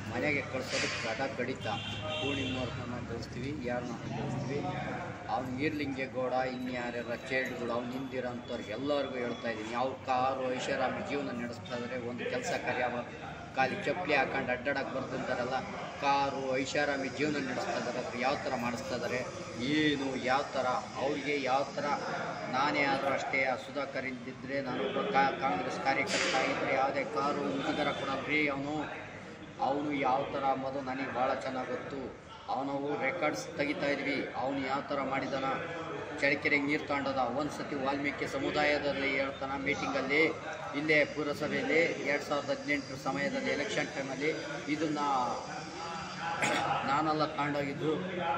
ಮನೆಗೆ ಕಳ್ಸೋದು ಕಡ ಕಡಿತ ಪೂರ್ಣಿಮವ್ರನ್ನ ಕಳಿಸ್ತೀವಿ ಯಾರನ್ನ ಕಳಿಸ್ತೀವಿ ಅವ್ನು ಈರ್ಲಿಂಗೇಗೌಡ ಇನ್ಯಾರ್ಯಾರ ಚೇಡ್ಗಳು ಅವ್ನು ಹಿಂದಿರೋಂಥವ್ರಿಗೆ ಎಲ್ಲರಿಗೂ ಹೇಳ್ತಾ ಇದ್ದೀನಿ ಯಾವ ಕಾರು ಐಷಾರಾಮಿ ಜೀವನ ನಡೆಸ್ತಾ ಇದ್ದಾರೆ ಒಂದು ಕೆಲಸ ಕಾರ್ಯ ಖಾಲಿ ಚಪ್ಪಲಿ ಹಾಕೊಂಡು ಅಡ್ಡಾಡಕ್ಕೆ ಬರ್ತಿದ್ದಾರಲ್ಲ ಕಾರು ಐಷಾರಾಮಿ ಜೀವನ ನಡೆಸ್ತಾ ಇದ್ದಾರೆ ಅದು ಯಾವ ಥರ ಮಾಡಿಸ್ತಾ ಇದ್ದಾರೆ ಏನು ಯಾವ ಥರ ಅವ್ರಿಗೆ ಯಾವ ಥರ ನಾನೇ ಆದರೂ ಅಷ್ಟೇ ಆ ಸುಧಾಕರ್ ಇದ್ದಿದ್ದರೆ ನಾನೊಬ್ಬ ಕಾ ಕಾಂಗ್ರೆಸ್ ಕಾರ್ಯಕರ್ತ ಆಗಿದ್ದರೆ ಯಾವುದೇ ಕಾರು ಮುಜುಗರ ಕೊಡಲ್ರಿ ಅವನು ಅವನು ಯಾವ ಥರ ಅಂಬೋದು ನನಗೆ ಭಾಳ ಚೆನ್ನಾಗಿ ಗೊತ್ತು ಅವನವು ರೆಕಾರ್ಡ್ಸ್ ತೆಗಿತಾ ಇದ್ವಿ ಅವನು ಯಾವ ಥರ ಮಾಡಿದಾನ ಚಳ್ಳಕೆರೆಗೆ ನೀರು ತಗೊಂಡದ ಒಂದು ಸತಿ ವಾಲ್ಮೀಕಿ ಸಮುದಾಯದಲ್ಲಿ ಹೇಳ್ತಾನ ಮೀಟಿಂಗಲ್ಲಿ ಇಲ್ಲೇ ಪುರಸಭೆಯಲ್ಲಿ ಎರಡು ಸಾವಿರದ ಹದಿನೆಂಟರ ಸಮಯದಲ್ಲಿ ಎಲೆಕ್ಷನ್ ಟೈಮಲ್ಲಿ ಇದನ್ನು ನಾನೆಲ್ಲ ತಗೊಂಡೋಗಿದ್ದು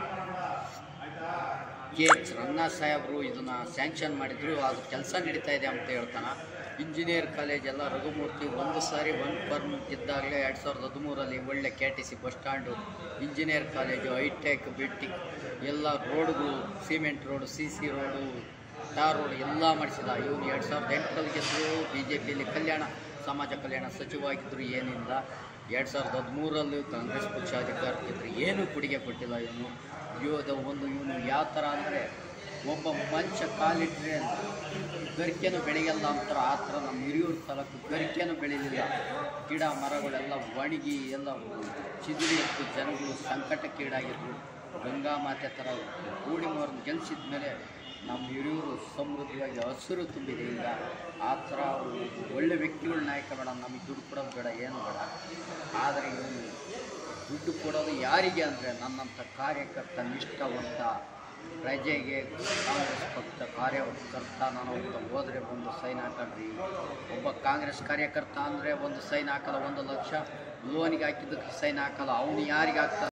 ಕೆ ಎಚ್ ರಂಗನಾಥ್ ಸಾಹೇಬರು ಇದನ್ನು ಸ್ಯಾಂಕ್ಷನ್ ಮಾಡಿದ್ರು ಅದು ಕೆಲಸ ನಡೀತಾ ಇದೆ ಅಂತ ಹೇಳ್ತಾನೆ ಇಂಜಿನಿಯರ್ ಕಾಲೇಜ್ ಎಲ್ಲ ರಘುಮೂರ್ತಿ ಒಂದು ಸಾರಿ ಒಂದು ಫರ್ಮ್ ಇದ್ದಾಗಲೇ ಎರಡು ಸಾವಿರದ ಹದಿಮೂರಲ್ಲಿ ಒಳ್ಳೆ K T C bus stand engineer college hitech building ಎಲ್ಲ ರೋಡ್ಗಳು cement road C C road tar road ಎಲ್ಲ ಮಾಡಿಸಿದ ಇವನು ಎರಡು ಸಾವಿರದ ಎಂಟರಲ್ಲಿ ಗೆದ್ದರು ಬಿ ಜೆ ಪಿಯಲ್ಲಿ ಕಲ್ಯಾಣ ಸಮಾಜ ಕಲ್ಯಾಣ ಸಚಿವವಾಗಿದ್ದರು ಏನಿಲ್ಲ ಎರಡು ಸಾವಿರದ ಹದಿಮೂರಲ್ಲೂ ಕಾಂಗ್ರೆಸ್ ಪಕ್ಷ ಅಧಿಕಾರಕ್ಕಿದ್ರು ಏನೂ ಕೊಡುಗೆ ಕೊಟ್ಟಿಲ್ಲ ಇವನು ಯೋಧ ಒಂದು ಇವನು ಯಾವ ಥರ ಅಂದರೆ ಒಬ್ಬ ಮನುಷ್ಯ ಕಾಲಿಟ್ಟರೆ ಗರಿಕೆನೂ ಬೆಳೆಯಲ್ಲ ಅಂತಾರೆ ಆ ಥರ ನಮ್ಮ ಹಿರಿಯೂರು ತಾಲೂಕು ಗರಿಕೆನೂ ಬೆಳೀಲಿಲ್ಲ ಗಿಡ ಮರಗಳೆಲ್ಲ ಒಣಗಿ ಎಲ್ಲ ಚಿದುರಿ ಎತ್ತು ಜನಗಳು ಸಂಕಟಕ್ಕೀಡಾಗಿದ್ರು ಗಂಗಾ ಮಾತೆ ಥರ ಪೂರ್ಣಿಮವ್ರನ್ನ ಗೆಲ್ಲಿಸಿದ ಮೇಲೆ ನಮ್ಮ ಹಿರಿಯೂರು ಸಮೃದ್ಧವಾಗಿ ಹಸಿರು ತುಂಬಿದೆ ಈಗ ಆ ಥರ ಅವರು ಒಳ್ಳೆ ವ್ಯಕ್ತಿಗಳ ನಾಯಕ ಬೇಡ ನಮಗೆ ದುಡ್ಡು ಕೊಡೋದು ಬೇಡ ಏನು ಬೇಡ ಆದರೆ ಇವನು ದುಡ್ಡು ಕೊಡೋದು ಯಾರಿಗೆ ಅಂದರೆ ನನ್ನಂಥ ಕಾರ್ಯಕರ್ತ ನಿಷ್ಠಾವಂತ ಪ್ರಜೆಗೆ ಕಾಂಗ್ರೆಸ್ ಪಕ್ಷ ಕಾರ್ಯಕರ್ತ ನಾನು ಅಂತ ಹೋದರೆ ಒಂದು ಸೈನ್ ಹಾಕಲ್ರಿ ಒಬ್ಬ ಕಾಂಗ್ರೆಸ್ ಕಾರ್ಯಕರ್ತ ಅಂದರೆ ಒಂದು ಸೈನ್ ಹಾಕಲ್ಲ ಒಂದು ಲಕ್ಷ ಲೋನಿಗೆ ಹಾಕಿದ್ದಕ್ಕೆ ಸೈನ್ ಹಾಕಲ್ಲ ಅವನು ಯಾರಿಗೆ ಹಾಕ್ತಾನೆ